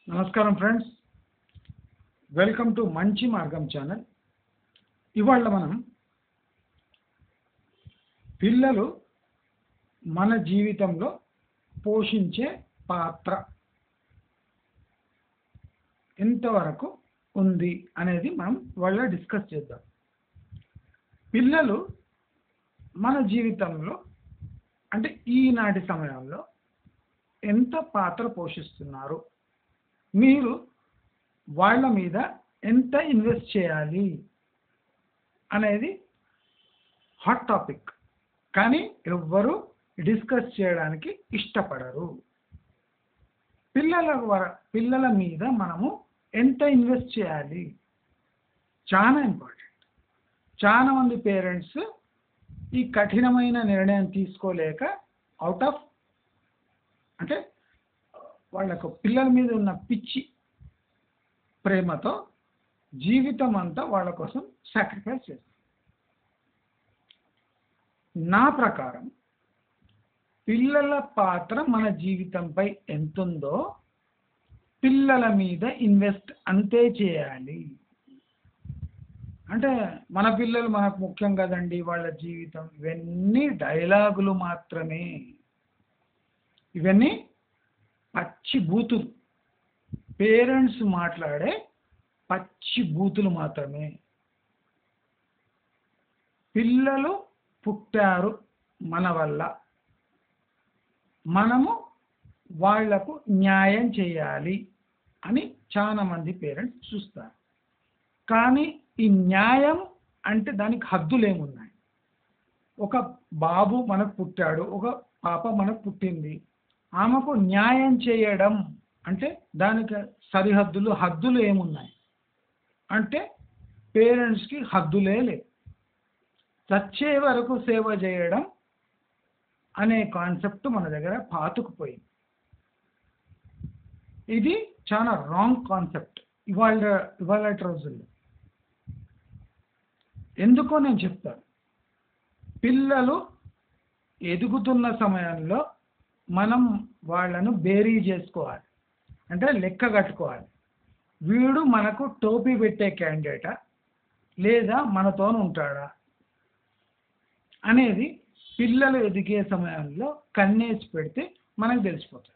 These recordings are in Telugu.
నమస్కారం ఫ్రెండ్స్ వెల్కమ్ టు మంచి మార్గం ఛానల్ ఇవాళ మనం పిల్లలు మన జీవితంలో పోషించే పాత్ర ఎంతవరకు ఉంది అనేది మనం ఇవాళ డిస్కస్ చేద్దాం పిల్లలు మన జీవితంలో అంటే ఈనాటి సమయంలో ఎంత పాత్ర పోషిస్తున్నారు మీరు వాళ్ళ మీద ఎంత ఇన్వెస్ట్ చేయాలి అనేది హాట్ టాపిక్ కానీ ఎవ్వరు డిస్కస్ చేయడానికి ఇష్టపడరు పిల్లల వర- పిల్లల మీద మనము ఎంత ఇన్వెస్ట్ చేయాలి చాలా ఇంపార్టెంట్ చాలా మంది పేరెంట్స్ ఈ కఠినమైన నిర్ణయం తీసుకోలేక అవుట్ ఆఫ్ అంటే వాళ్ళకు పిల్లల మీద ఉన్న పిచ్చి ప్రేమతో జీవితం అంతా వాళ్ళ కోసం సాక్రిఫైస్ చేస్తారు నా ప్రకారం పిల్లల పాత్ర మన జీవితంపై ఎంతుందో పిల్లల మీద ఇన్వెస్ట్ అంతే చేయాలి అంటే మన పిల్లలు మనకు ముఖ్యం కదండి వాళ్ళ జీవితం ఇవన్నీ డైలాగులు మాత్రమే ఇవన్నీ పచ్చి బూతులు పేరెంట్స్ మాట్లాడే పచ్చి బూతులు మాత్రమే పిల్లలు పుట్టారు మన వల్ల మనము వాళ్లకు న్యాయం చేయాలి అని చాలా మంది పేరెంట్స్ చూస్తారు కానీ ఈ న్యాయం అంటే దానికి హద్దులు ఏమున్నాయి ఒక బాబు మనకు పుట్టాడు ఒక పాప మనకు పుట్టింది ఆమెకు న్యాయం చేయడం అంటే దానికి సరిహద్దులు హద్దులు ఏమున్నాయి అంటే పేరెంట్స్కి హద్దులే లేవు చచ్చే వరకు సేవ చేయడం అనే కాన్సెప్ట్ మన దగ్గర పాతుకుపోయింది ఇది చాలా రాంగ్ కాన్సెప్ట్ ఇవాళ ఇవాళ రోజుల్లో ఎందుకో నేను చెప్తాను పిల్లలు ఎదుగుతున్న సమయంలో మనం వాళ్ళను బేరీ చేసుకోవాలి అంటే లెక్క కట్టుకోవాలి వీడు మనకు టోపీ పెట్టే క్యాండిడేటా లేదా మనతో ఉంటాడా అనేది పిల్లలు ఎదిగే సమయంలో కన్నేసి పెడితే మనకు తెలిసిపోతుంది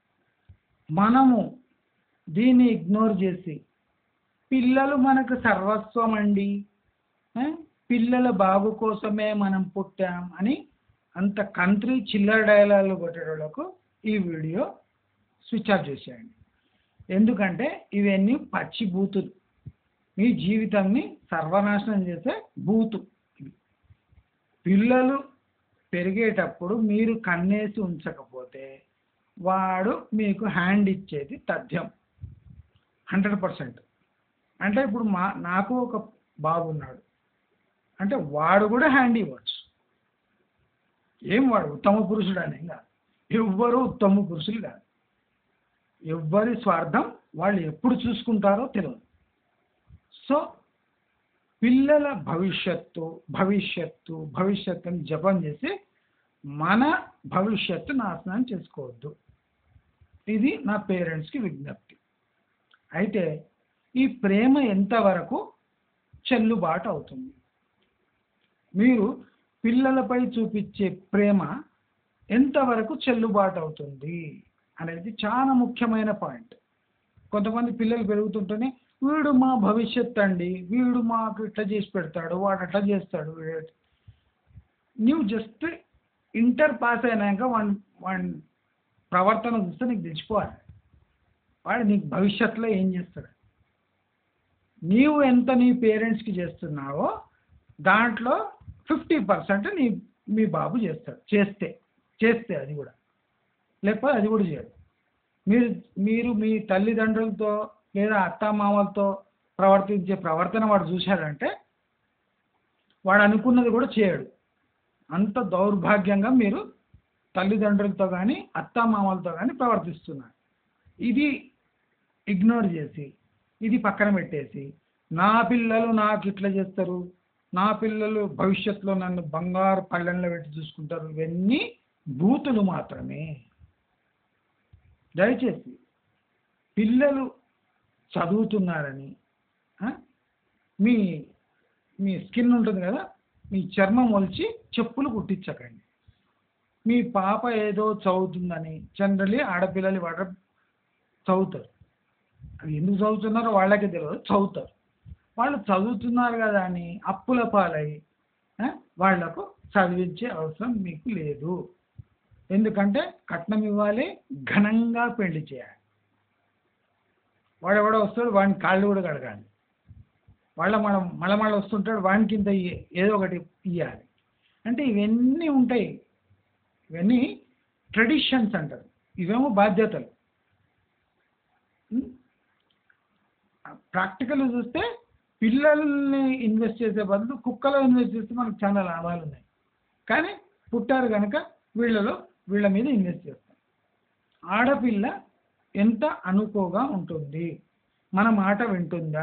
మనము దీన్ని ఇగ్నోర్ చేసి పిల్లలు మనకు సర్వస్వం అండి ఆ? పిల్లల బాగు కోసమే మనం పుట్టాం అని అంత కంట్రీ చిల్లర డైలాగులు కొట్టేటోళ్ళకు ఈ వీడియో స్విచ్ ఆఫ్ చేసేయండి ఎందుకంటే ఇవన్నీ పచ్చి బూతులు మీ జీవితాన్ని సర్వనాశనం చేసే బూతు ఇవి పిల్లలు పెరిగేటప్పుడు మీరు కన్నేసి ఉంచకపోతే వాడు మీకు హ్యాండ్ ఇచ్చేది తథ్యం హండ్రెడ్ పర్సెంట్ అంటే ఇప్పుడు మా నాకు ఒక బాబు ఉన్నాడు అంటే వాడు కూడా హ్యాండ్ ఇవ్వచ్చు ఏం వాడు ఉత్తమ పురుషుడు అని కాదు ఎవ్వరు ఉత్తమ పురుషులు కాదు ఎవ్వరి స్వార్థం వాళ్ళు ఎప్పుడు చూసుకుంటారో తెలియదు సో పిల్లల భవిష్యత్తు భవిష్యత్తు భవిష్యత్తుని జపం చేసి మన భవిష్యత్తు నాశనం చేసుకోవద్దు ఇది నా పేరెంట్స్కి విజ్ఞప్తి అయితే ఈ ప్రేమ ఎంతవరకు చెల్లుబాటు అవుతుంది మీరు పిల్లలపై చూపించే ప్రేమ ఎంతవరకు చెల్లుబాటు అవుతుంది అనేది చాలా ముఖ్యమైన పాయింట్ కొంతమంది పిల్లలు పెరుగుతుంటేనే వీడు మా భవిష్యత్ అండి వీడు మాకు ఇట్లా చేసి పెడతాడు వాడు అట్లా చేస్తాడు వీడు నువ్వు జస్ట్ ఇంటర్ పాస్ అయినాక వాడి వాడి ప్రవర్తన చూస్తే నీకు తెలిసిపోవాలి వాడు నీకు భవిష్యత్తులో ఏం చేస్తాడు నీవు ఎంత నీ పేరెంట్స్కి చేస్తున్నావో దాంట్లో ఫిఫ్టీ పర్సెంట్ నీ మీ బాబు చేస్తాడు చేస్తే చేస్తే అది కూడా లేకపోతే అది కూడా చేయడు మీరు మీరు మీ తల్లిదండ్రులతో లేదా అత్తామామలతో ప్రవర్తించే ప్రవర్తన వాడు చూశాడంటే వాడు అనుకున్నది కూడా చేయడు అంత దౌర్భాగ్యంగా మీరు తల్లిదండ్రులతో కానీ అత్తామామలతో కానీ ప్రవర్తిస్తున్నారు ఇది ఇగ్నోర్ చేసి ఇది పక్కన పెట్టేసి నా పిల్లలు నాకు ఇట్లా చేస్తారు నా పిల్లలు భవిష్యత్తులో నన్ను బంగారు పళ్ళెంలో పెట్టి చూసుకుంటారు ఇవన్నీ బూతులు మాత్రమే దయచేసి పిల్లలు చదువుతున్నారని ఆ, మీ మీ స్కిన్ ఉంటుంది కదా మీ చర్మం ఒలిచి చెప్పులు కుట్టించకండి మీ పాప ఏదో చదువుతుందని జనరలీ ఆడపిల్లలు వాడ చదువుతారు అది ఎందుకు చదువుతున్నారో వాళ్ళకే తెలియదు చదువుతారు వాళ్ళు చదువుతున్నారు కదా అని అప్పుల పాలై ఆ, వాళ్లకు చదివించే అవసరం మీకు లేదు ఎందుకంటే కట్నం ఇవ్వాలి ఘనంగా పెళ్లి చేయాలి వాడెవడో వస్తాడు వాడిని కాళ్ళు కూడా కడగాలి వాళ్ళ మనం మళ్ళీ మళ్ళీ వస్తుంటాడు వానికి ఇంత ఇయ్య- ఏదో ఒకటి ఇవ్వాలి అంటే ఇవన్నీ ఉంటాయి ఇవన్నీ ట్రెడిషన్స్ అంటారు ఇవేమో బాధ్యతలు ప్రాక్టికల్ చూస్తే పిల్లల్ని ఇన్వెస్ట్ చేసే బదులు కుక్కలో ఇన్వెస్ట్ చేస్తే మనకు చాలా లాభాలు ఉన్నాయి కానీ పుట్టారు కనుక వీళ్ళలో వీళ్ళ మీద ఇన్వెస్ట్ చేస్తాం ఆడపిల్ల ఎంత అనుకోగా ఉంటుంది మన మాట వింటుందా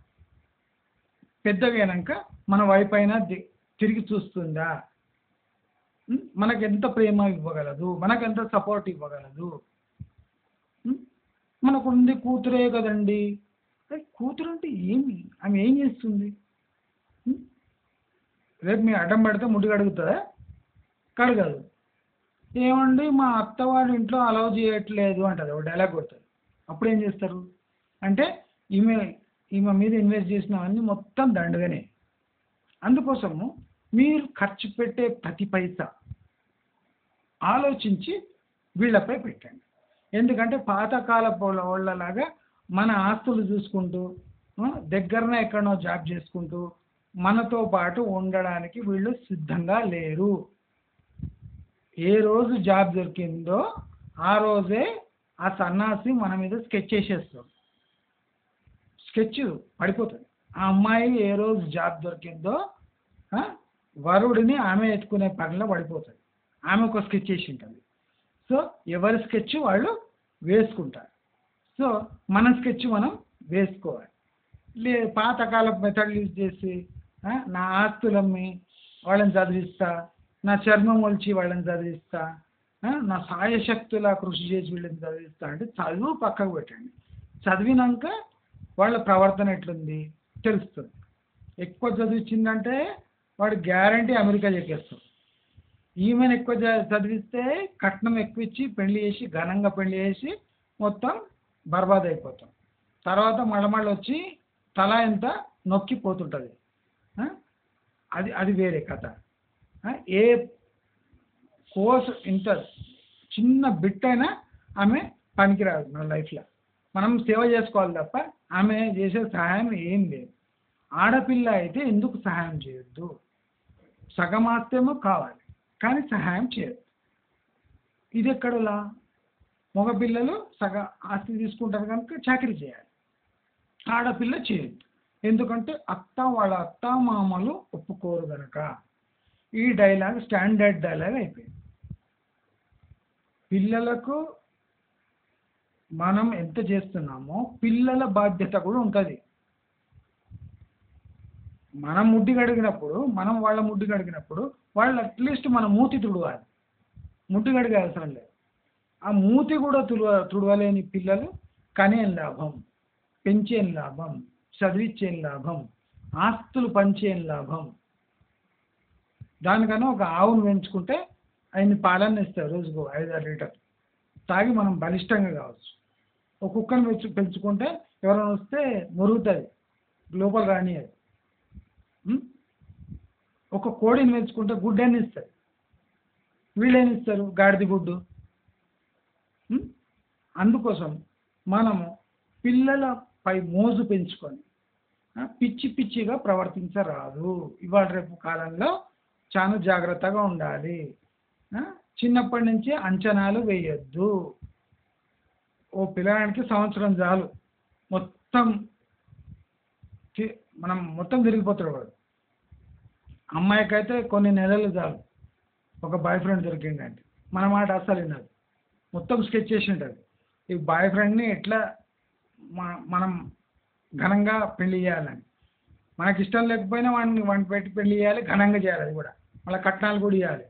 పెద్దగైనాక మన వైపు అయినా ది- తిరిగి చూస్తుందా ఉం? మనకు ఎంత ప్రేమ ఇవ్వగలదు మనకు ఎంత సపోర్ట్ ఇవ్వగలదు ఉం? మనకు ఉంది కూతురే కదండి అరే కూతురు అంటే ఏమి ఆమె ఏం చేస్తుంది ఉం? రేపు మీ అడ్డం పెడితే ముడి కడుగుతుందా కడగదు ఏమండి మా అత్త వాళ్ళ ఇంట్లో అలౌ చేయట్లేదు అంటది ఒక డైలాగ్ కొడుతుంది అప్పుడు ఏం చేస్తారు అంటే ఈమె ఈమె మీద ఇన్వెస్ట్ చేసినవన్నీ మొత్తం దండగానే అందుకోసము మీరు ఖర్చు పెట్టే ప్రతి పైసా ఆలోచించి వీళ్ళపై పెట్టండి ఎందుకంటే పాతకాలపు వాళ్ళలాగా మన ఆస్తులు చూసుకుంటూ ఆ, దగ్గరనే ఎక్కడనో జాబ్ చేసుకుంటూ మనతో పాటు ఉండడానికి వీళ్ళు సిద్ధంగా లేరు ఏ రోజు జాబ్ దొరికిందో ఆ రోజే ఆ సన్నాసి మన మీద స్కెచ్ చేసేస్తాడు స్కెచ్ పడిపోతుంది ఆ అమ్మాయి ఏ రోజు జాబ్ దొరికిందో ఆ, వరుడిని ఆమె ఎత్తుకునే పనిలో పడిపోతుంది ఆమె ఒక స్కెచ్ చేసి ఉంటుంది సో ఎవరి స్కెచ్ వాళ్ళు వేసుకుంటారు సో మన స్కెచ్ మనం వేసుకోవాలి లే పాతకాల మెథడ్ యూజ్ చేసి ఆ, నా ఆస్తులమ్మి వాళ్ళని చదివిస్తా నా చర్మం ఒలిచి వాళ్ళని చదివిస్తా ఆ, నా సాయశక్తులా కృషి చేసి వీళ్ళని చదివిస్తా అంటే చదువు పక్కకు పెట్టండి చదివినాక వాళ్ళ ప్రవర్తన ఎట్లుంది తెలుస్తుంది ఎక్కువ చదివించిందంటే వాడు గ్యారంటీ అమెరికా చెక్కేస్తాడు ఈమెను ఎక్కువ చ- చదివిస్తే కట్నం ఎక్కువ ఇచ్చి పెళ్లి చేసి ఘనంగా పెళ్లి చేసి మొత్తం బర్బాద్ అయిపోతాం తర్వాత మళ్ళీ మళ్ళీ వచ్చి తల ఎంత నొక్కిపోతుంటుంది ఆ? అది అది వేరే కథ ఆ? ఏ కోర్స్ ఇంత చిన్న బిట్ అయినా ఆమె పనికిరాదు మన లైఫ్లో మనం సేవ చేసుకోవాలి తప్ప ఆమె చేసే సహాయం ఏం లేదు ఆడపిల్ల అయితే ఎందుకు సహాయం చేయొద్దు సగం ఆస్తేమో కావాలి కానీ సహాయం చేయొద్దు ఇది ఎక్కడలా మగపిల్లలు సగ ఆస్తి తీసుకుంటారు కనుక చాకరీ చేయాలి ఆడపిల్ల చేయొద్దు ఎందుకంటే అత్త వాళ్ళ అత్త మామలు ఒప్పుకోరు కనుక ఈ డైలాగ్ స్టాండర్డ్ డైలాగ్ అయిపోయింది పిల్లలకు మనం ఎంత చేస్తున్నామో పిల్లల బాధ్యత కూడా ఉంటుంది మనం ముడ్డి కడిగినప్పుడు మనం వాళ్ళ ముడ్డి కడిగినప్పుడు వాళ్ళు అట్లీస్ట్ మన మూతి తుడవాలి ముడ్డి కడిగే అవసరం లేదు ఆ మూతి కూడా తుడవ తుడవలేని పిల్లలు కనేం లాభం పెంచేం లాభం చదివించేం లాభం ఆస్తులు పంచేం లాభం దానికన్నా ఒక ఆవును పెంచుకుంటే ఆయన్ని పాలన ఇస్తారు రోజుకు ఐదు ఆరు లీటర్ తాగి మనం బలిష్టంగా కావచ్చు ఒక కుక్కను పెంచు పెంచుకుంటే ఎవరైనా వస్తే మురుగుతుంది లోపల రానియదు ఉం? ఒక కోడిని పెంచుకుంటే గుడ్డని ఇస్తుంది వీళ్ళేమి ఇస్తారు గాడిద గుడ్డు ఉం? అందుకోసం మనము పిల్లలపై మోజు పెంచుకొని ఆ, పిచ్చి పిచ్చిగా ప్రవర్తించరాదు ఇవాళ రేపు కాలంలో చాలా జాగ్రత్తగా ఉండాలి ఆ, చిన్నప్పటి నుంచి అంచనాలు వేయొద్దు ఓ పిల్లగానికి సంవత్సరం చాలు మొత్తం తి- మనం మొత్తం తిరిగిపోతాడు వాడు అమ్మాయికి అయితే కొన్ని నెలలు చాలు ఒక బాయ్ ఫ్రెండ్ దొరికిందంటే మన మాట అస్సలు వినదు మొత్తం స్కెచ్ చేసి ఉంటుంది ఈ బాయ్ ఫ్రెండ్ని ఎట్లా మ- మనం ఘనంగా పెళ్లి చేయాలని మనకి ఇష్టం లేకపోయినా వాడిని వాడిని పెట్టి పెళ్లి చేయాలి ఘనంగా చేయాలి అది కూడా మళ్ళీ కట్నాలు కూడా ఇవ్వాలి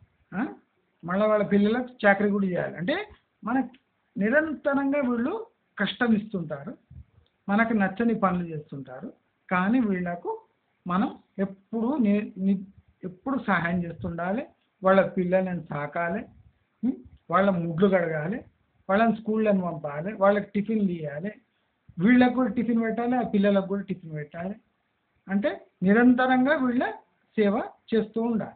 మళ్ళీ వాళ్ళ పిల్లలకు చాకరీ కూడా చేయాలి అంటే మనకి నిరంతరంగా వీళ్ళు కష్టం ఇస్తుంటారు మనకు నచ్చని పనులు చేస్తుంటారు కానీ వీళ్ళకు మనం ఎప్పుడు నే ని- ఎప్పుడు సహాయం చేస్తుండాలి వాళ్ళ పిల్లలను సాకాలి ఉం? వాళ్ళ ముడ్లు కడగాలి వాళ్ళని స్కూళ్ళని పంపాలి వాళ్ళకి టిఫిన్లు ఇవ్వాలి వీళ్ళకు కూడా టిఫిన్ పెట్టాలి ఆ పిల్లలకు కూడా టిఫిన్ పెట్టాలి అంటే నిరంతరంగా వీళ్ళ సేవ చేస్తూ ఉండాలి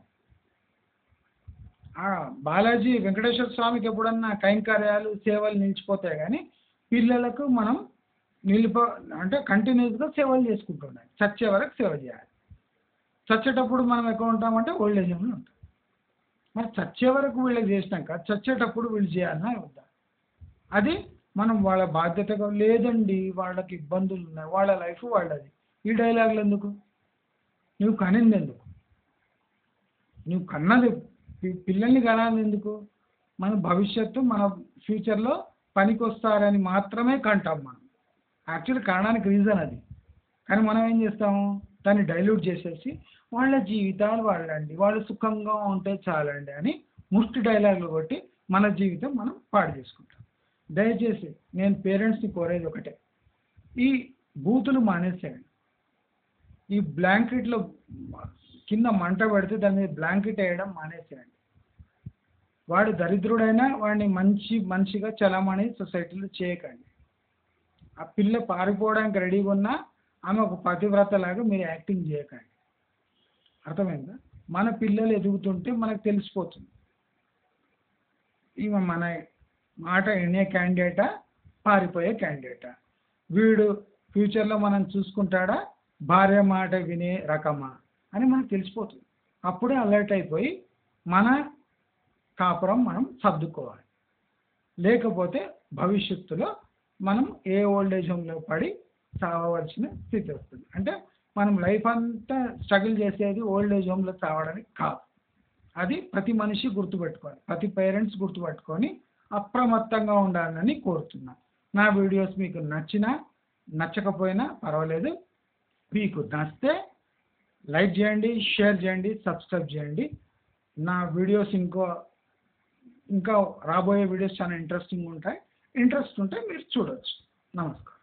ఆ బాలాజీ వెంకటేశ్వర స్వామికి ఎప్పుడన్నా కైంకర్యాలు సేవలు నిలిచిపోతాయి కానీ పిల్లలకు మనం నిలిప అంటే కంటిన్యూస్గా సేవలు చేసుకుంటూ ఉండాలి చచ్చే వరకు సేవ చేయాలి చచ్చేటప్పుడు మనం ఎక్కడ ఉంటామంటే ఓల్డ్ ఏజ్ హోమ్లో ఉంటాం మరి చచ్చే వరకు వీళ్ళకి చేసినాక చచ్చేటప్పుడు వీళ్ళు చేయాలన్నా వద్దా అది మనం వాళ్ళ బాధ్యతగా లేదండి వాళ్ళకి ఇబ్బందులు ఉన్నాయి వాళ్ళ లైఫ్ వాళ్ళది ఈ డైలాగులు ఎందుకు నువ్వు కనింది ఎందుకు నువ్వు కన్నది పి- పిల్లల్ని కనాలి ఎందుకు మన భవిష్యత్తు మన ఫ్యూచర్లో పనికి వస్తారని మాత్రమే కంటాం మనం యాక్చువల్లీ కనడానికి రీజన్ అది కానీ మనం ఏం చేస్తాము దాన్ని డైల్యూట్ చేసేసి వాళ్ళ జీవితాలు వాళ్ళండి వాళ్ళు సుఖంగా ఉంటే చాలండి అని ముష్టి డైలాగులు కొట్టి మన జీవితం మనం పాడు చేసుకుంటాం దయచేసి నేను పేరెంట్స్ని కోరేది ఒకటే ఈ బూతులు మానేసేయండి ఈ బ్లాంకెట్లో కింద మంట పెడితే దాని మీద బ్లాంకెట్ వేయడం మానేసేయండి వాడు దరిద్రుడైనా వాడిని మంచి మనిషిగా చలామణి సొసైటీలో చేయకండి ఆ పిల్ల పారిపోవడానికి రెడీగా ఉన్నా ఆమె ఒక పతివ్రతలాగా మీరు యాక్టింగ్ చేయకండి అర్థమైందా మన పిల్లలు ఎదుగుతుంటే మనకు తెలిసిపోతుంది ఈమె మన మాట వినే క్యాండిడేటా పారిపోయే క్యాండిడేటా వీడు ఫ్యూచర్లో మనం చూసుకుంటాడా భార్య మాట వినే రకమా అని మనకు తెలిసిపోతుంది అప్పుడే అలర్ట్ అయిపోయి మన కాపురం మనం సర్దుకోవాలి లేకపోతే భవిష్యత్తులో మనం ఏ ఓల్డ్ ఏజ్ హోమ్లో పడి చావవలసిన స్థితి వస్తుంది అంటే మనం లైఫ్ అంతా స్ట్రగుల్ చేసేది ఓల్డ్ ఏజ్ హోమ్లో చావడానికి కాదు అది ప్రతి మనిషి గుర్తుపెట్టుకోవాలి ప్రతి పేరెంట్స్ గుర్తుపెట్టుకొని అప్రమత్తంగా ఉండాలని కోరుతున్నాను నా వీడియోస్ మీకు నచ్చినా నచ్చకపోయినా పర్వాలేదు మీకు నచ్చితే లైక్ చేయండి షేర్ చేయండి సబ్స్క్రైబ్ చేయండి నా వీడియోస్ ఇంకో ఇంకా రాబోయే వీడియోస్ చాలా ఇంట్రెస్టింగ్ ఉంటాయి ఇంట్రెస్ట్ ఉంటే మీరు చూడొచ్చు నమస్కారం